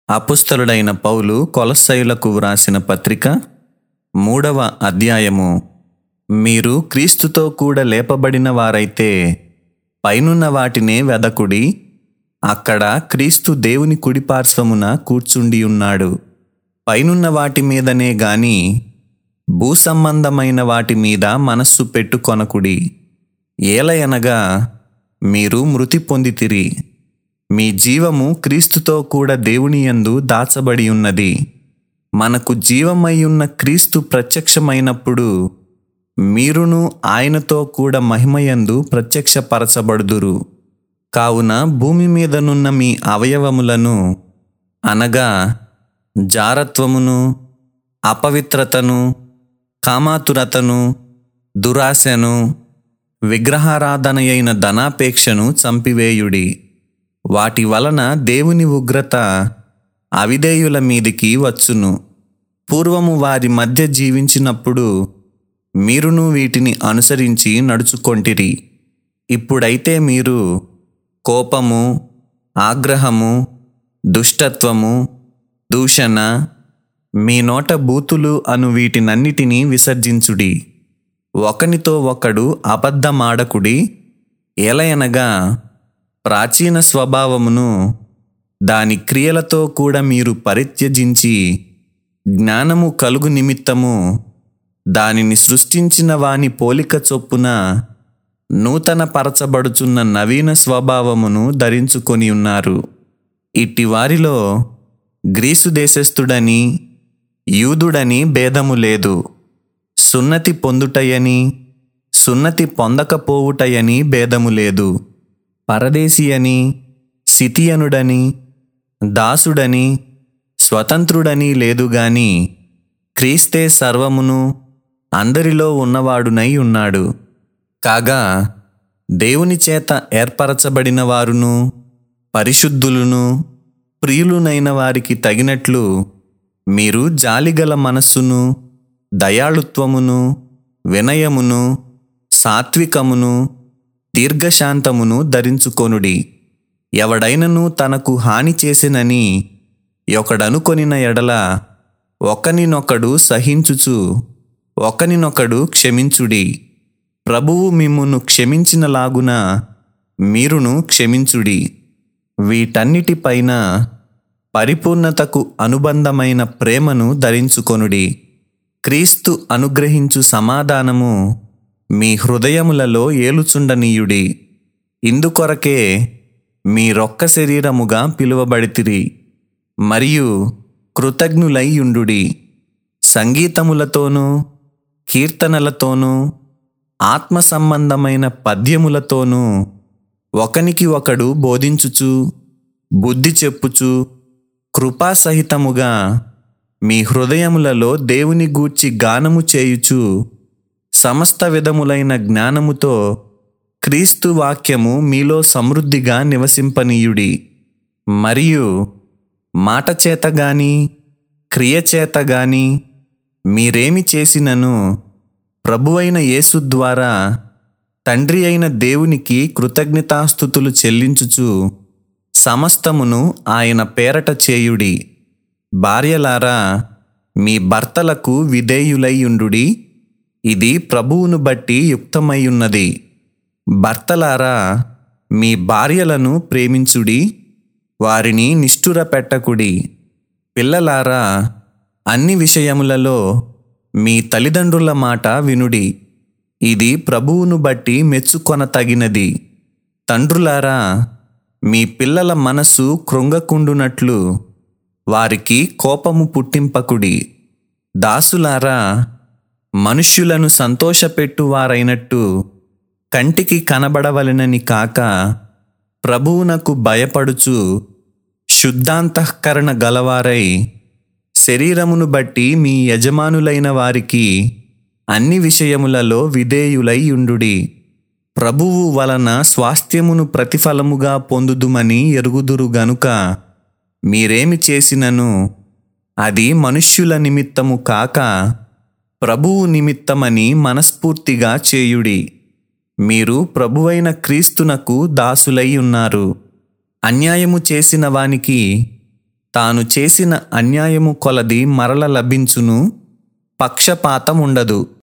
అపుస్తలుడైన పౌలు కొలస్సయులకు వ్రాసిన పత్రిక మూడవ అధ్యాయము మీరు క్రీస్తుతో కూడా లేపబడిన వారైతే పైనున్న వాటినే వెదకుడి అక్కడ క్రీస్తు దేవుని కుడిపార్శ్వమున కూర్చుండి ఉన్నాడు పైనున్న వాటి మీదనే గాని భూసంబంధమైన వాటి మీద మనస్సు పెట్టుకొనకుడి ఏలయనగా మీరు మృతి పొందితిరి మీ జీవము క్రీస్తుతో కూడా దేవుని యందు దాచబడి ఉన్నది మనకు జీవమయ్యున్న క్రీస్తు ప్రత్యక్షమైనప్పుడు మీరును ఆయనతో కూడా మహిమయందు ప్రత్యక్షపరచబడుదురు కావున భూమి మీదనున్న మీ అవయవములను అనగా జారత్వమును అపవిత్రతను కామాతురతను దురాశను విగ్రహారాధనయైన ధనాపేక్షను చంపివేయుడి వాటి వలన దేవుని ఉగ్రత అవిధేయుల మీదికి వచ్చును పూర్వము వారి మధ్య జీవించినప్పుడు మీరును వీటిని అనుసరించి నడుచుకొంటిరి ఇప్పుడైతే మీరు కోపము ఆగ్రహము దుష్టత్వము దూషణ మీ నోట బూతులు అను వీటినన్నిటినీ విసర్జించుడి ఒకనితో ఒకడు అబద్ధమాడకుడి ఎలయనగా ప్రాచీన స్వభావమును దాని క్రియలతో కూడా మీరు పరిత్యజించి జ్ఞానము కలుగు నిమిత్తము దానిని సృష్టించిన వాని పోలిక చొప్పున నూతన పరచబడుచున్న నవీన స్వభావమును ధరించుకొని ఉన్నారు ఇట్టి వారిలో గ్రీసు దేశస్థుడని యూదుడని భేదము లేదు సున్నతి పొందుటయని సున్నతి పొందకపోవుటయని భేదము లేదు పరదేశి అని సితియనుడని దాసుడని స్వతంత్రుడని లేదు గాని క్రీస్తే సర్వమును అందరిలో ఉన్నవాడునై ఉన్నాడు కాగా దేవుని చేత ఏర్పరచబడిన వారును పరిశుద్ధులును ప్రియులునైన వారికి తగినట్లు మీరు జాలిగల మనస్సును దయాళుత్వమును వినయమును సాత్వికమును దీర్ఘశాంతమును ధరించుకొనుడి ఎవడైనను తనకు హాని చేసినని ఒకడనుకొనిన ఎడల ఒకనినొకడు సహించుచు ఒకనినొకడు క్షమించుడి ప్రభువు మిమ్మును క్షమించినలాగున మీరును క్షమించుడి వీటన్నిటిపైన పరిపూర్ణతకు అనుబంధమైన ప్రేమను ధరించుకొనుడి క్రీస్తు అనుగ్రహించు సమాధానము మీ హృదయములలో ఏలుచుండనీయుడి ఇందుకొరకే మీరొక్క శరీరముగా పిలువబడితిరి మరియు కృతజ్ఞులై యుండుడి సంగీతములతోనూ కీర్తనలతోనూ ఆత్మ సంబంధమైన పద్యములతోనూ ఒకనికి ఒకడు బోధించుచు బుద్ధి చెప్పుచు కృపాసహితముగా మీ హృదయములలో దేవుని గూర్చి గానము చేయుచు సమస్త విధములైన జ్ఞానముతో క్రీస్తు వాక్యము మీలో సమృద్ధిగా నివసింపనీయుడి మరియు మాట చేత గాని క్రియ చేత గాని మీరేమి చేసినను ప్రభువైన యేసు ద్వారా తండ్రి అయిన దేవునికి కృతజ్ఞతాస్థుతులు చెల్లించుచు సమస్తమును ఆయన పేరట చేయుడి భార్యలారా మీ భర్తలకు విధేయులైయుండుడి ఇది ప్రభువును బట్టి యుక్తమైయున్నది భర్తలారా మీ భార్యలను ప్రేమించుడి వారిని నిష్ఠుర పెట్టకుడి పిల్లలారా అన్ని విషయములలో మీ తల్లిదండ్రుల మాట వినుడి ఇది ప్రభువును బట్టి మెచ్చుకొనతగినది తండ్రులారా మీ పిల్లల మనసు కృంగకుండునట్లు వారికి కోపము పుట్టింపకుడి దాసులారా మనుష్యులను సంతోషపెట్టువారైనట్టు కంటికి కనబడవలెనని కాక ప్రభువునకు భయపడుచు శుద్ధాంతఃకరణ గలవారై శరీరమును బట్టి మీ యజమానులైన వారికి అన్ని విషయములలో విధేయులై యుండుడి ప్రభువు వలన స్వాస్థ్యమును ప్రతిఫలముగా పొందుదుమని ఎరుగుదురు గనుక మీరేమి చేసినను అది మనుష్యుల నిమిత్తము కాక ప్రభువు నిమిత్తమని మనస్ఫూర్తిగా చేయుడి మీరు ప్రభువైన క్రీస్తునకు దాసులై ఉన్నారు అన్యాయము చేసిన వానికి తాను చేసిన అన్యాయము కొలది మరల లభించును పక్షపాతముండదు